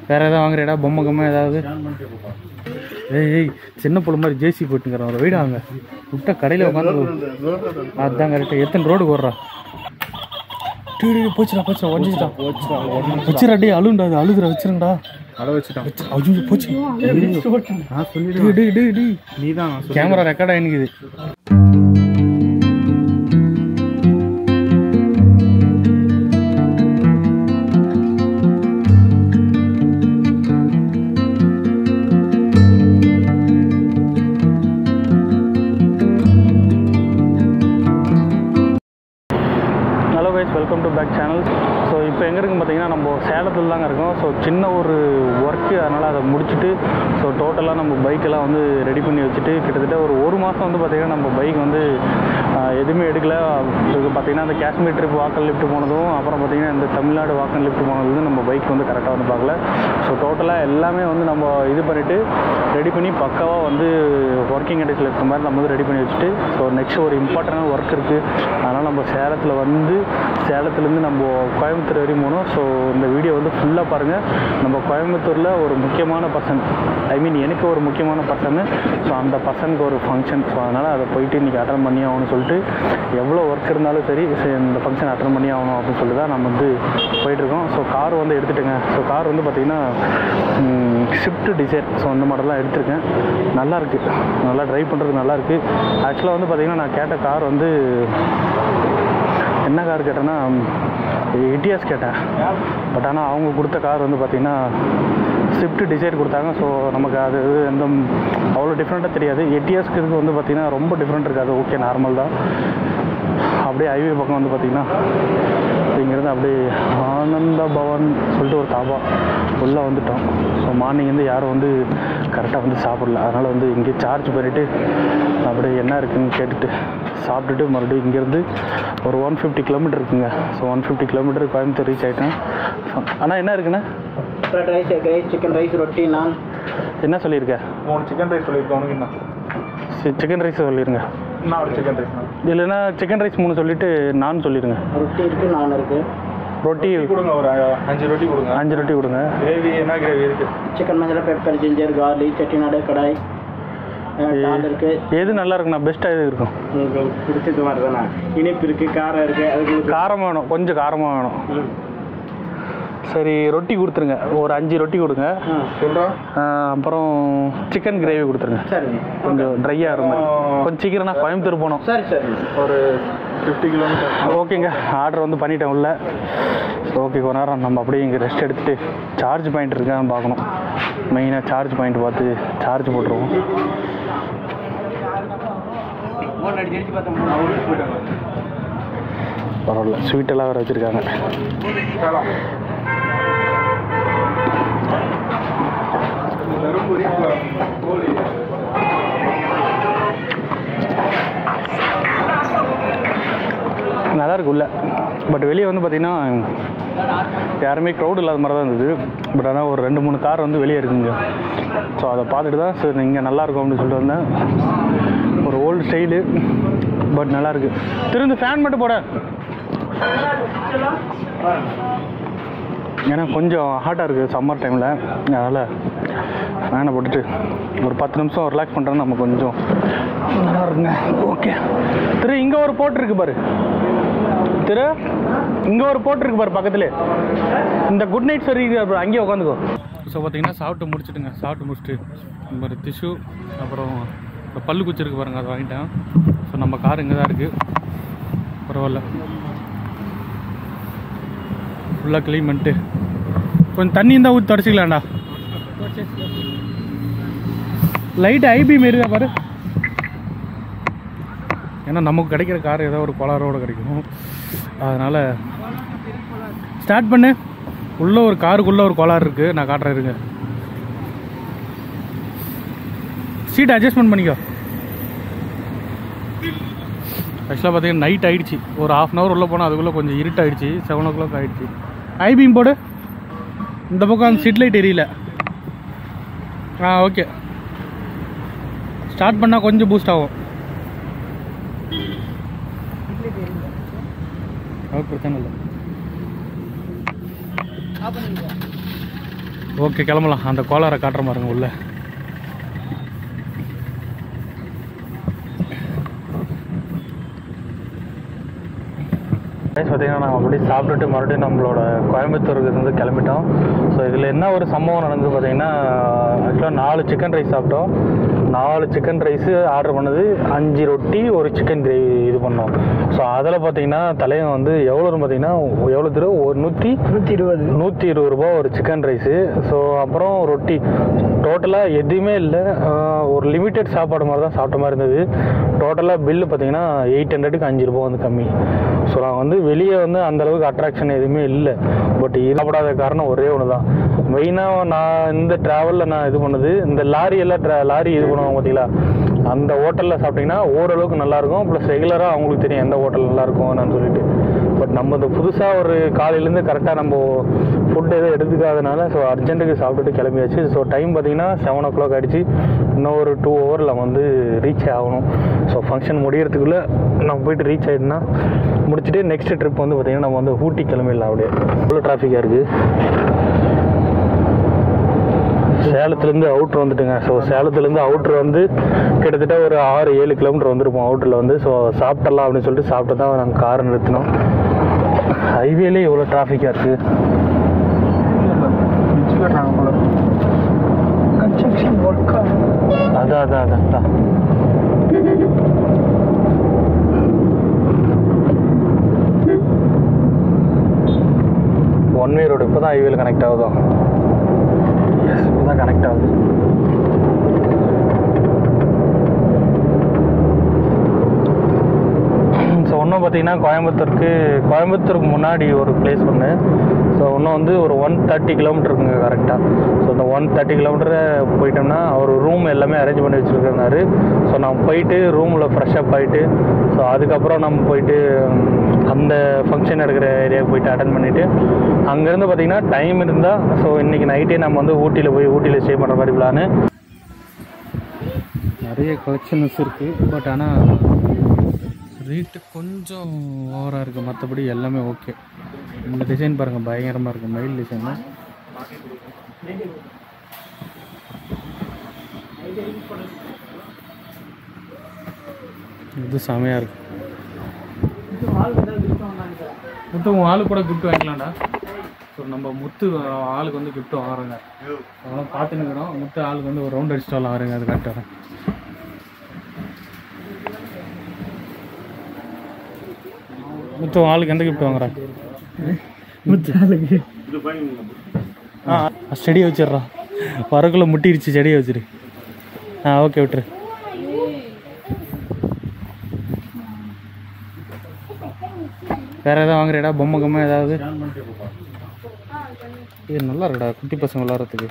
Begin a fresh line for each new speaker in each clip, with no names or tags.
வேறு எதாவது வாங்குறியடா பொம்மை கம்மை ஏதாவது ஏய் ஏய் சின்ன புள்ள மாதிரி ஜேசி போட்டுங்கிறோம் ஒரு வீடு வாங்க விட்டா கடையில் உட்காந்து அதுதான் கரெக்டாக எத்தனை ரோடுக்கு வர்றா டீ டீ, போச்சுடா போச்சுடா ஒஞ்சிச்சுடா வச்சிடா டே அழுண்டா அது அழுகுற வச்சிருங்கடா
அட வச்சுட்டான்
ஐயோ போச்சு
நான் சொல்லி
டே டே டே டே
நீ தான்
கேமரா ரெக்கார்ட் ஆகினுக்குது hello guys welcome to back channel so இப்போ எங்கே இருக்குன்னு பார்த்தீங்கன்னா நம்ம சேலத்தில் தாங்க இருக்கோம் ஸோ சின்ன ஒரு ஒர்க்கு அதனால் அதை முடிச்சுட்டு ஸோ டோட்டலாக நம்ம பைக்கெல்லாம் வந்து ரெடி பண்ணி வச்சுட்டு கிட்டத்தட்ட ஒரு ஒரு மாதம் வந்து பார்த்திங்கன்னா நம்ம பைக் வந்து ஆஹ், எதுவுமே எடுக்கல இது பார்த்திங்கன்னா அந்த காஷ்மீர் ட்ரிப் வாக்கன் லிஃப்ட் போனதும் அப்புறம் பார்த்திங்கன்னா இந்த தமிழ்நாடு வாக்கன் லிஃப்ட் போனதும் நம்ம பைக் வந்து கரெக்டாக வந்து பார்க்கல ஸோ டோட்டலாக எல்லாமே வந்து நம்ம இது பண்ணிவிட்டு ரெடி பண்ணி பக்காவாக வந்து ஒர்க்கிங் கண்டிஷனில் இருக்கிற மாதிரி நம்ம வந்து ரெடி பண்ணி வச்சுட்டு ஸோ நெக்ஸ்ட் ஒரு இம்பார்ட்டண்டான ஒர்க் இருக்குது அதனால் நம்ம சேலத்தில் வந்து சேலத்துலேருந்து நம்ம கோயம்புத்தூர் வரையும் போகணும் ஸோ இந்த வீடியோ வந்து ஃபுல்லாக பாருங்கள் நம்ம கோயம்புத்தூரில் ஒரு முக்கியமான பர்சன் ஐ மீன் எனக்கு ஒரு முக்கியமான பர்சன் ஸோ அந்த பர்சனுக்கு ஒரு ஃபங்க்ஷன் ஸோ அதனால் அதை போயிட்டு இன்றைக்கி அட்டன் பண்ணி ஆகணும்னு சொல்லிட்டு எவ்வளோ ஒர்க் இருந்தாலும் சரி சரி, இந்த ஃபங்க்ஷன் அட்டன் பண்ணி ஆகணும் அப்படின்னு சொல்லிட்டு தான் நம்ம வந்து போயிட்டுருக்கோம் ஸோ கார் வந்து எடுத்துட்டேங்க ஸோ கார் வந்து பார்த்திங்கன்னா ஷிஃப்ட் டிசைர் ஸோ அந்த மாடல்லாம் எடுத்திருக்கேன் நல்லா இருக்கு நல்லா ட்ரைவ் பண்ணுறதுக்கு நல்லா இருக்கு ஆக்சுவலாக வந்து பார்த்திங்கன்னா நான் கேட்ட கார் வந்து என்ன கார் கேட்டேன்னா இட்டியாஸ் கேட்டேன் பட் ஆனால் அவங்க கொடுத்த கார் வந்து பார்த்திங்கன்னா ஸ்விஃப்ட் டிசைர் கொடுத்தாங்க ஸோ நமக்கு அது இது எந்த அவ்வளோ டிஃப்ரெண்ட்டாக தெரியாது எட்டியாஸ்க்கு இதுக்கு வந்து பார்த்திங்கன்னா ரொம்ப டிஃப்ரெண்ட் இருக்காது ஓகே நார்மல் தான் அப்படியே ஹைவே பக்கம் வந்து பார்த்திங்கன்னா இங்கேருந்து அப்படியே ஆனந்த பவன் சொல்லிட்டு ஒரு தாபா உள்ளே வந்துட்டோம் ஸோ மார்னிங் வந்து யாரும் வந்து கரெக்டாக வந்து சாப்பிடல அதனால் வந்து இங்கே சார்ஜ் பண்ணிவிட்டு அப்படியே என்ன இருக்குன்னு கேட்டுட்டு சாப்பிட்டுட்டு மறுபடியும் இங்கேருந்து ஒரு ஒன் ஃபிஃப்டி கிலோமீட்டர் இருக்குங்க so one fifty kilometre Coimbatore reach ஆகிட்டேன் ஆனால் என்ன இருக்குண்ணே
fried rice egg rice chicken rice roti naan
என்ன சொல்லியிருக்க
மூணு சிக்கன் ரைஸ் சொல்லியிருக்கேன் உனக்கு என்ன
சிக்கன் ரைஸ் சொல்லிடுங்க
நான் ஒரு சிக்கன் ரைஸ்
இல்லைன்னா சிக்கன் ரைஸ் மூணு சொல்லிவிட்டு நான் சொல்லிடுங்க
ரொட்டி இருக்கு நான் இருக்கு
ரொட்டி
கொடுங்க ஒரு அஹ், அஞ்சு ரொட்டி கொடுங்க
அஞ்சு ரொட்டி கொடுங்க
கிரேவி என்ன கிரேவி இருக்கு
chicken masala pepper ginger garlic Chettinad kadai அஹ், டால் இருக்கு
எது நல்லா இருக்குண்ணா பெஸ்ட்டாக எது இருக்கும்
உங்களுக்கு பிடிச்சது மாதிரி தானே இனிப்பு இருக்கு காரம் இருக்கு அதுக்கு
காரமாக வேணும் கொஞ்சம் காரமாக வேணும்
ம்.
சரி ரொட்டி கொடுத்துருங்க ஒரு அஞ்சு ரொட்டி கொடுங்க
ஆ
சொல்கிறோம்
ஆஹ் அப்புறம் சிக்கன் கிரேவி கொடுத்துருங்க
சரிங்க
கொஞ்சம் ட்ரையாக இருக்கும் கொஞ்சம் சீக்கிரம் நான் கோயம்புத்தூர் போகணும்
சரி சரி
ஒரு ஃபிஃப்டி கிலோமீட்டர்
ஓகேங்க ஆர்டர் வந்து பண்ணிட்டேன் உள்ள ஓகே கொஞ்ச நேரம் நம்ம அப்படியே இங்கே ரெஸ்ட் எடுத்துகிட்டு சார்ஜ் பாயிண்ட் இருக்கான்னு பார்க்கணும் மெயினாக சார்ஜ் பாயிண்ட் பார்த்து சார்ஜ் போட்டுருவோம் பரவாயில்ல ஸ்வீட்டெல்லாம் வேறு வச்சுருக்காங்க
தருமபுரி கோழி
நல்லா இருக்கு உள்ள பட் வெளியே வந்து பார்த்தீங்கன்னா யாருமே க்ரௌட் இல்லாத மாதிரி தான் இருந்தது பட் ஆனால் ஒரு ரெண்டு மூணு கார் வந்து வெளியே இருக்குங்க ஸோ அதை பார்த்துட்டு தான் சரி இங்கே நல்லா இருக்கும் அப்படின்னு சொல்லிட்டு வந்தேன் ஒரு ஓல்டு ஸ்டைலு பட் நல்லா இருக்கு திருந்து ஃபேன் மட்டும் போட ஏன்னா கொஞ்சம் ஹாட்டாக இருக்குது சம்மர் டைமில் அதனால் ஃபேனை போட்டுட்டு ஒரு பத்து நிமிஷம் ரிலாக்ஸ் பண்ணுறேன்னு நம்ம கொஞ்சம் நல்லா இருக்குங்க ஓகே திரு இங்கே ஒரு போட்டிருக்கு பாரு திரு இங்கே ஒரு போட்டிருக்கு பாரு பக்கத்துலேயே இந்த குட் நைட் சரி அங்கேயே உட்காந்துக்கோ ஸோ பார்த்தீங்கன்னா சாப்பிட்டு முடிச்சுட்டுங்க சாப்பிட்டு முடிச்சுட்டு இந்த மாதிரி டிஷ்யூ அப்புறம் இந்த பல்லு குச்சி இருக்கு பாருங்க அதை வாங்கிட்டேன் ஸோ நம்ம கார் இங்கே தான் இருக்குது பரவாயில்ல ஃபுல்லாக க்ளீன் பண்ணிட்டு கொஞ்சம் தண்ணி இருந்தால் ஊற்றி தொடச்சிக்கலாம்டா லைட் ஐபி மாரி தான் பாரு ஏன்னா நமக்கு கிடைக்கிற கார் ஏதோ ஒரு கோளாரோட கிடைக்கும் அதனால் ஸ்டார்ட் பண்ணு உள்ள ஒரு காருக்குள்ளே ஒரு கோளாறு இருக்குது நான் காட்டுறேன் இருங்க சீட் அட்ஜஸ்ட்மெண்ட் பண்ணிக்கோ ஆக்சுவலாக பார்த்தீங்கன்னா நைட் ஆயிடுச்சு ஒரு ஹாஃப் அன் ஹவர் உள்ளே போனால் அதுக்குள்ளே கொஞ்சம் இருட்டாயிடுச்சு செவன் ஓ கிளாக் ஆயிடுச்சு ஐபீம் போடு இந்த பக்கம் அந்த சிட் லைட் எரியல ஆ ஓகே ஸ்டார்ட் பண்ணால் கொஞ்சம் பூஸ்ட் ஆகும் அது பிரச்சனை இல்லை ஓகே கிளம்பலாம் அந்த கோளாரை காட்டுற பாருங்க உள்ள பார்த்தீங்கன்னா நாங்கள் அப்படி சாப்பிட்டுட்டு மறுபடியும் நம்மளோட கோயம்புத்தூருக்கு வந்து கிளம்பிட்டோம் ஸோ இதில் என்ன ஒரு சம்பவம் நடந்தது பார்த்தீங்கன்னா ஆக்சுவலாக நாலு சிக்கன் ரைஸ் சாப்பிட்டோம் நாலு சிக்கன் ரைஸு ஆர்டர் பண்ணது அஞ்சு ரொட்டி ஒரு சிக்கன் கிரேவி இது பண்ணோம் ஸோ அதில் பார்த்தீங்கன்னா தலைவன் வந்து எவ்வளோன்னு பார்த்தீங்கன்னா எவ்வளோ தூரம் ஒரு நூற்றி
நூற்றி இருபது
நூற்றி இருபது ரூபா ஒரு சிக்கன் ரைஸு ஸோ அப்புறம் ரொட்டி டோட்டலாக எதுவுமே இல்லை ஒரு லிமிட்டெட் சாப்பாடு மாதிரி தான் சாப்பிட்ட மாதிரி இருந்தது டோட்டலாக பில்லு பார்த்தீங்கன்னா எயிட் ஹண்ட்ரடுக்கு அஞ்சு ரூபா வந்து கம்மி ஸோ நான் வந்து வெளியே வந்து அந்த அளவுக்கு அட்ராக்ஷன் எதுவுமே இல்லை பட் சாப்பிடாத காரணம் ஒரே ஒன்று தான் மெயினாக நான் இந்த ட்ராவலில் நான் இது பண்ணது இந்த லாரி எல்லாம் ட்ரா லாரி இது பண்ணுவாங்க பார்த்தீங்களா அந்த ஹோட்டலில் சாப்பிட்டிங்கன்னா ஓரளவுக்கு நல்லாயிருக்கும் ப்ளஸ் ரெகுலராக அவங்களுக்கு தெரியும் எந்த ஹோட்டல் நல்லாயிருக்கும் என்னன்னு சொல்லிட்டு பட் நம்ம இந்த புதுசாக ஒரு காலையிலேருந்து கரெக்டாக நம்ம ஃபுட் எதுவும் எடுத்துக்காதனால ஸோ அர்ஜென்ட்டுக்கு சாப்பிட்டுட்டு கிளம்பியாச்சு ஸோ டைம் பார்த்தீங்கன்னா செவன் ஓ கிளாக் ஆகிடுச்சு இன்னும் ஒரு டூ ஹவரில் நம்ம வந்து ரீச் ஆகணும் ஸோ ஃபங்க்ஷன் முடியறதுக்குள்ளே நம்ம போயிட்டு ரீச் ஆகிடுனா முடிச்சுட்டு நெக்ஸ்ட் ட்ரிப் வந்து பார்த்திங்கன்னா நம்ம வந்து ஊட்டி கிளம்பிடலாம் அப்படியே இவ்வளோ டிராஃபிக்காக இருக்குது சேலத்துலேருந்து அவுட்ரு வந்துட்டுங்க ஸோ சேலத்துலேருந்து அவுட்ரு வந்து கிட்டத்தட்ட ஒரு ஆறு ஏழு கிலோமீட்டர் வந்திருப்போம் அவுட்டரில் வந்து ஸோ சாப்பிடலாம் அப்படின்னு சொல்லிட்டு சாப்பிட்டு தான் நாங்கள் கார் நிறுத்தினோம் ஹைவேலே இவ்வளோ டிராஃபிக்காக இருக்குது
பிச்சு கட்டுறாங்க போல
கன்ஸ்ட்ரக்ஷன் ஒர்க்
அதான் அதான் அதான் அதான் ஒன் வே ரோடு இப்போ தான் ஹைவேல கனெக்ட் ஆகுதோ எஸ் இப்போ தான் கனெக்ட் ஆகுது ஸோ இன்னும் பார்த்தீங்கன்னா கோயம்புத்தூருக்கு கோயம்புத்தூருக்கு முன்னாடி ஒரு பிளேஸ் ஒன்று ஸோ இன்னும் வந்து ஒரு ஒன் தேர்ட்டி கிலோமீட்டர் இருக்குங்க கரெக்டாக ஸோ அந்த ஒன் தேர்ட்டி கிலோமீட்டரை போயிட்டோம்னா அவர் ரூம் எல்லாமே அரேஞ்ச் பண்ணி வச்சுருக்காரு ஸோ நம்ம போயிட்டு ரூமில் ஃப்ரெஷ்அப் ஆகிட்டு ஸோ அதுக்கப்புறம் நம்ம போயிட்டு ம், அந்த ஃபங்க்ஷன் எடுக்கிற ஏரியாவுக்கு போயிட்டு அட்டன் பண்ணிவிட்டு அங்கேருந்து பார்த்தீங்கன்னா டைம் இருந்தால் ஸோ இன்றைக்கி நைட்டே நம்ம வந்து ஊட்டியில் போய் ஊட்டியில் ஸ்டே பண்ணுற மாதிரி பிளானு நிறைய கலெக்ஷன்ஸ் இருக்குது பட் ஆனால் ரேட்டு கொஞ்சம் ஓவராக இருக்குது மற்றபடி எல்லாமே ஓகே இந்த டிசைன் பாருங்கள் பயங்கரமாக இருக்குது மயில் டிசைனு இது செமையாக இருக்கு முத்து உன் ஆளு கூட கிஃப்ட் வாங்கிக்கலாம்டா ஸோ நம்ம முத்து ஆளுக்கு வந்து கிஃப்ட் வாங்குறாங்க அதெல்லாம் பார்த்துன்னுக்குறோம் முத்து ஆளுக்கு வந்து ஒரு ரவுண்ட் அடிச்சுட்டு வரலாம் வாருங்க அது கரெக்டாக முத்து உன் ஆளுக்கு எந்த கிஃப்ட் வாங்குறா
முத்தாளுக்கு
ஆ செடியை வச்சிடுறான் வரக்குள்ளே முட்டிடுச்சு செடியை வச்சிரு ஆ ஓகே விட்டுரு வேற ஏதாவது வாங்குறியாடா பொம்மை கம்மை ஏதாவது இது நல்லா இருக்குடா குட்டி பசங்க விளாட்றதுக்கு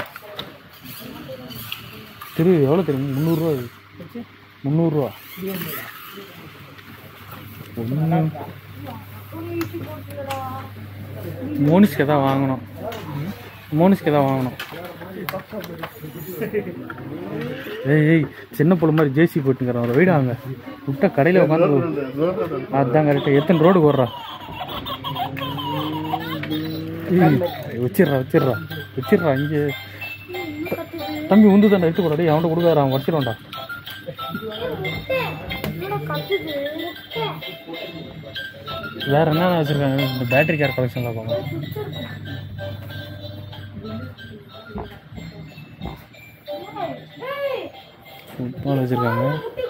திரு எவ்வளோ தெரியும் முந்நூறுரூவா இது முந்நூறுரூவா ஒன்று மோனிஸ்க்கு எதாவது வாங்கணும் மோனிஸ்க்கு எதாவது வாங்கணும் ஏய் ஏய் சின்ன பொண்ணு மாதிரி ஜேசி போட்டுங்கிறோம் ஒரு வீடு வாங்க விட்டா கடையில் உட்காந்து அதான் கரெக்டாக எத்தனை ரோடு ஓடுறா ஏய், வச்சிடுறா வச்சிடுறா வச்சிடுறா இங்கே தம்பி உந்து தாண்டா எடுத்து கூடாது அவன்கிட்ட கொடுக்காரு அவன் வச்சிடுவான்டா வேற என்னென்ன வச்சிருக்காங்க இந்த பேட்டரி கேர் கலெக்ஷன் பார்ப்பாங்க ஃபுட்பால் வச்சிருக்காங்க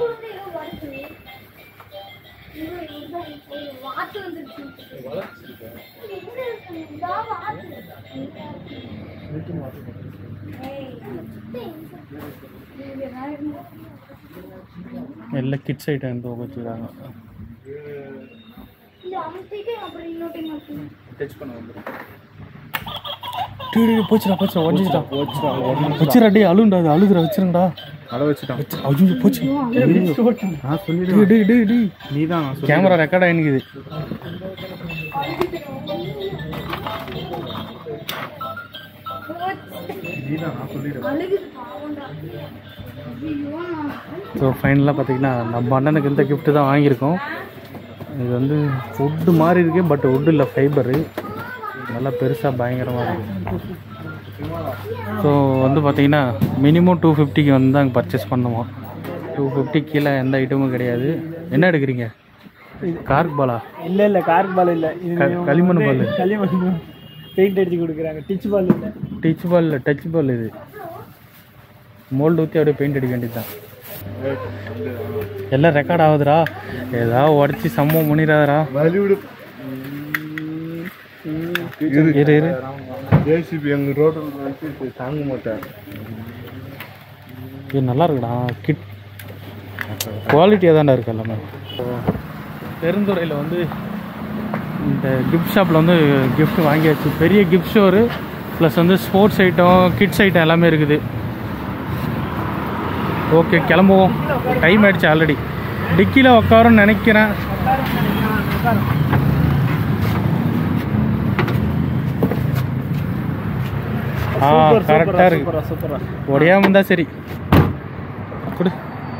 எல்லாம் கிட்ஸ் ஐட்டம் எந்த வச்சுருக்காங்க
டச் பண்ண வந்துடும்
டீ டீ, போச்சுடா போச்சுடா ஒஞ்சிச்சுடா வச்சிடா டே அழுண்டா அது அழுதுடா வச்சிருங்கடா
அட வச்சுட்டான்
ஐயோ போச்சு
நான்
டே டே டே டே
நீ தான்
கேமரா ரெக்கார்ட் ஆகினுக்குது
நீ தான் நான் சொல்லிடுறேன்
ஸோ ஃபைனலாக பார்த்தீங்கன்னா நம்ம அண்ணனுக்கு இந்த gift தான் வாங்கியிருக்கோம் இது வந்து ஃபுட்டு மாதிரி இருக்கு பட் wood இல்லை ஃபைபரு நல்லா பெருசாக பயங்கரமாக இருக்கு ஸோ வந்து பார்த்தீங்கன்னா மினிமம் டூ ஃபிஃப்டிக்கு வந்து தான் பர்ச்சேஸ் பண்ணுமா டூ ஃபிஃப்டி கீழே எந்த ஐட்டமும் கிடையாது என்ன எடுக்கிறீங்க கார்க் பாலா
இல்ல இல்ல கார்க் பால் இல்ல இது
க- களிமண் பால்
களிமண் பெயிண்ட் அடிச்சு கொடுக்குறாங்க டிச் பால் இல்ல
டச் பால் டச் பால் இது மோல்டு ஊற்றி அப்படியே பெயிண்ட் அடிக்க வேண்டியதுதான் எல்லாம் ரெக்கார்ட் ஆகுதுடா ஏதாவது உடச்சி சம்பவம் பண்ணிடாதடா
வலிவிடு
இரு இரு
ஜேசிபி எங்க ரோட்டில் வச்சு தாங்க மாட்டேன்
இது நல்லா இருக்குடா கிட் குவாலிட்டியாக தான்டா இருக்கு எல்லாமே பெருந்துறையில் வந்து இந்த கிஃப்ட் ஷாப்பில் வந்து gift வாங்கியாச்சு பெரிய கிஃப்ட் ஸ்டோரு ப்ளஸ் வந்து ஸ்போர்ட்ஸ் ஐட்டம் கிட்ஸ் ஐட்டம் எல்லாமே இருக்குது ஓகே கிளம்புவோம் டைம் ஆயிடுச்சு ஆல்ரெடி டிக்கியில் உட்காரும்னு நினைக்கிறேன் ஆ கரெக்டாக இருக்கு
சூப்பரா சூப்பரா
உடையாம இருந்தா சரி கொடு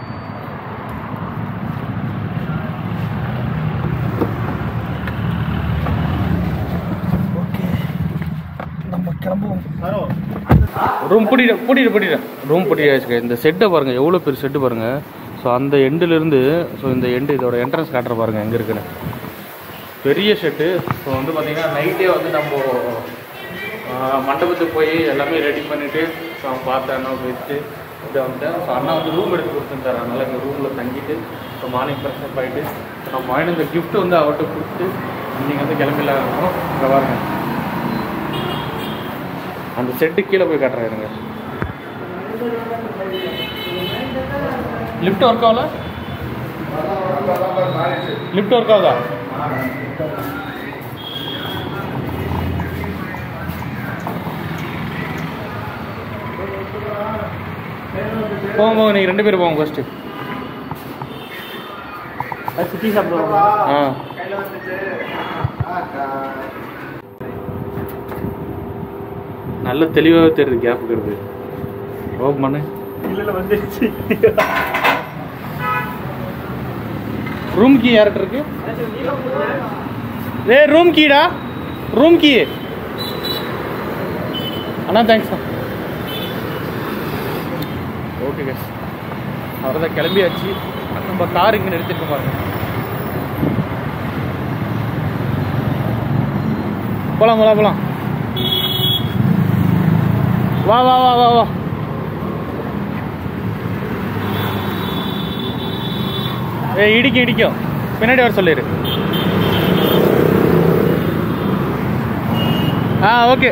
நம்ம கிளம்புவோம் ரூம் பூட்டிட்டு பூட்டிட்டு பூட்டிட்டு ரூம் பூட்டிட்டு இந்த செட்டை பாருங்க எவ்வளோ பெரிய செட்டு பாருங்க ஸோ அந்த எண்டுலேருந்து ஸோ இந்த எண்டு இதோட என்ட்ரன்ஸ் காட்டுற பாருங்க எங்கே இருக்குன்னு பெரிய ஷெட்டு ஸோ வந்து பார்த்தீங்கன்னா நைட்டே வந்து நம்ம ஆஹ், மண்டபத்துக்கு போய் எல்லாமே ரெடி பண்ணிவிட்டு ஸோ அவன் பார்த்தேன் வச்சு இப்படி வந்துட்டேன் ஸோ அண்ணா வந்து ரூம் எடுத்து கொடுத்துருந்தாரு அதனால் எங்கள் ரூமில் தங்கிட்டு ஸோ மார்னிங் ஃப்ரெஷ் அப் ஆகிட்டு ஸோ நம்ம வாங்கின இந்த gift வந்து அவர்கிட்ட கொடுத்து நீங்கள் வந்து கிளம்பிலாம் இருக்கணும் இங்கே பாருங்க அந்த செட்டு கீழே போய் காட்டுறேன் இருங்க லிஃப்ட் ஒர்க் ஆகல லிஃப்ட் ஒர்க் ஆகுதா போங்க போங்க நீங்கள் ரெண்டு பேரும் போங்க ஃபஸ்ட்டு
சுத்தி சாப்பிடுவாங்க
ஆ நல்ல தெளிவாகவே தெரியுது கேப் இருக்கிறது ஓப் பண்ணு
இல்ல இல்ல வந்துருச்சு
ரூம் கீ யார்கிட்ட இருக்கு ஏ ரூம் கீடா ரூம் கீ அண்ணா தேங்க்ஸ் ஓகே கேஸ் அவர்தான் கிளம்பியாச்சு நம்ம கார் இங்கே நிறுத்திட்டு பாருங்க போலாம் போலாம் போலாம் வா வா வா வா வா ஏ இடிக்கும் இடிக்கும் பின்னாடி வர சொல்லிடு ஆ ஓகே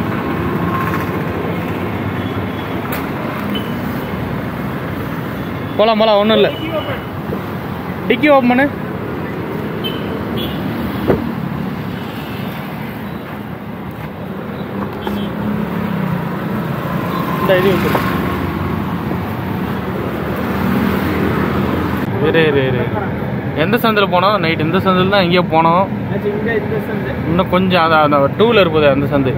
போலாம் போலாம் ஒன்றும் இல்லை டிக்கி ஓப்பன் பண்ணு இந்த இது வந்துரு. இரு இரு இரு எந்த சந்தில் போனோம் நைட் இந்த சந்தில் தான் எங்கேயோ போனோம்
இங்க இந்த சந்தை
இன்னும் கொஞ்சம் அதான் அந்த டூ வீலர் போகுது அந்த சந்து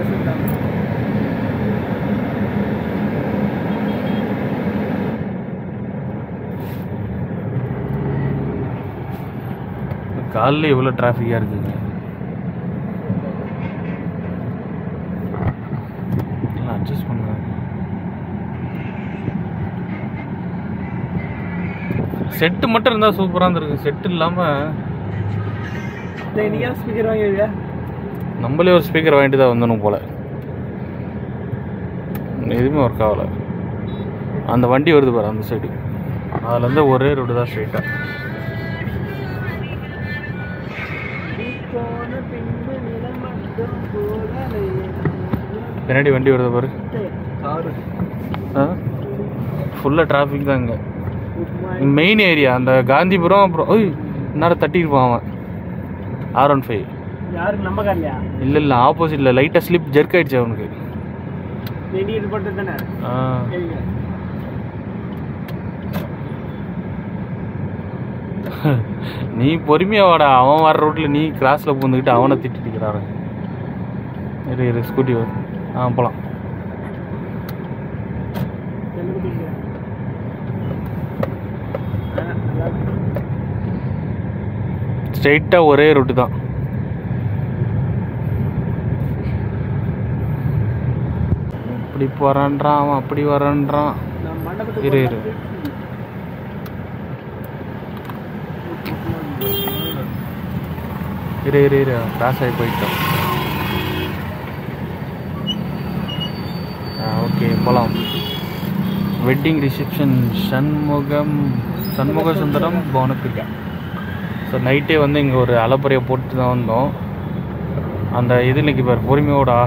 காலைல இவ்வளோ டிராஃபிக்காக இருக்குங்க எல்லாம் அட்ஜஸ்ட் பண்ணுங்க செட்டு மட்டும் இருந்தால் சூப்பராக இருந்திருக்கு செட்டு இல்லாமல்
இன்னைக்கு ஸ்பீக்கர் வாங்கிடுவியா
நம்மளே ஒரு ஸ்பீக்கர் வாங்கிட்டு தான் வந்தணும் போல எதுவுமே ஒர்க் ஆகலை அந்த வண்டி வருது பாரு அந்த சைடு அதுலேருந்து ஒரே ரோடு தான் ஸ்ட்ரைட்டாக
போன பின்பு நிலம் மட்டும் போகலையே.
பின்னாடி வண்டி வருது பாரு
காரு
ஃபுல்லாக டிராஃபிக் தான் இங்கே
உப்புமா
மெயின் ஏரியா அந்த காந்திபுரம் அப்புறம் ஓய் நேரம் தட்டிருப்பான் அவன் ஆர் ஒன் ஃபைவ்
யாருக்கு நம்ம கார்லையா
இல்லை இல்லை ஆப்போசிட்டில் லைட்டாக ஸ்லிப் ஜெர்க் ஆயிடுச்சு அவனுக்கு
நெடி இது போட்டு தானே
ஆ
கேளுங்க.
நீ பொறுமையா வாடா அவன் வர ரோட்ல நீ கிராஸ்ல பூந்துக்கிட்டு அவனை திட்டிட்டு இருக்கிறாரு இரு இரு ஸ்கூட்டி வரும் ஆ போலாம்
எனக்கு பிடிக்கல. ஆ, நல்லா இருக்கு.
ஸ்ட்ரைட்டா ஒரே ரூட்டு தான் இப்படி வரன்றான் அவன் அப்படி வரன்றான் இரு இரு இரு இரு இரு கிராஸ் ஆகி போயிட்டோம் ஓகே போகலாம் wedding reception Shanmugam Shanmuga Sundaram Bhavanapriya so நைட்டே வந்து இங்கே ஒரு அலப்பறையை போட்டு தான் வந்தோம் அந்த இது இன்னைக்கு பார் பொறுமையோடா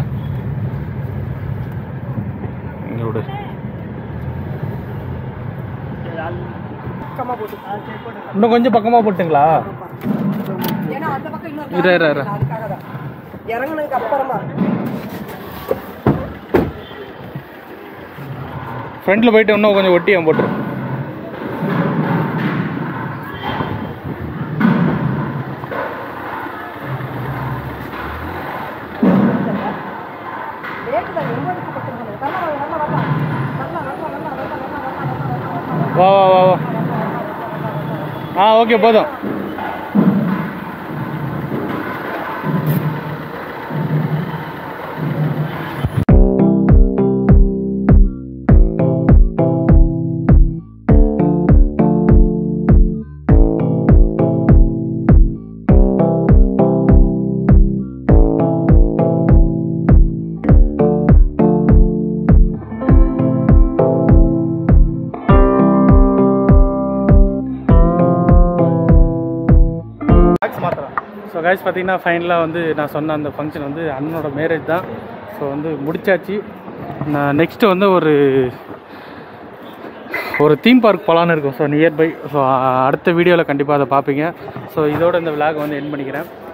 இங்கே விடு இன்னும் கொஞ்சம் பக்கமாக போட்டுங்களா
ஏன்னா அந்த பக்கம் இன்னொரு
இரு, இரு, இரு.
அதுக்காக தான் இறங்குனதுக்கு அப்புறமா
ஃப்ரண்ட்டில் போயிட்டு இன்னும் கொஞ்சம் ஒட்டி அவன் போட்டுரு
ரேட்டு தான் எண்பது கொடுத்துருக்காங்க நல்லா நல்லா நல்லா நல்லா நல்லா நல்லா நல்லா நல்லா
வா வா வா வா ஆ ஓகே போதும் ஸோ கைஸ் பார்த்தீங்கன்னா ஃபைனலாக வந்து நான் சொன்ன அந்த ஃபங்க்ஷன் வந்து அண்ணனோட மேரேஜ் தான் ஸோ வந்து முடிச்சாச்சு நான் நெக்ஸ்ட்டு வந்து ஒரு ஒரு தீம் பார்க் போகலான்னு இருக்கும் ஸோ நியர்பை ஸோ அடுத்த வீடியோவில் கண்டிப்பாக அதை பார்ப்பீங்க ஸோ இதோட இந்த விளாக் வந்து என் பண்ணிக்கிறேன்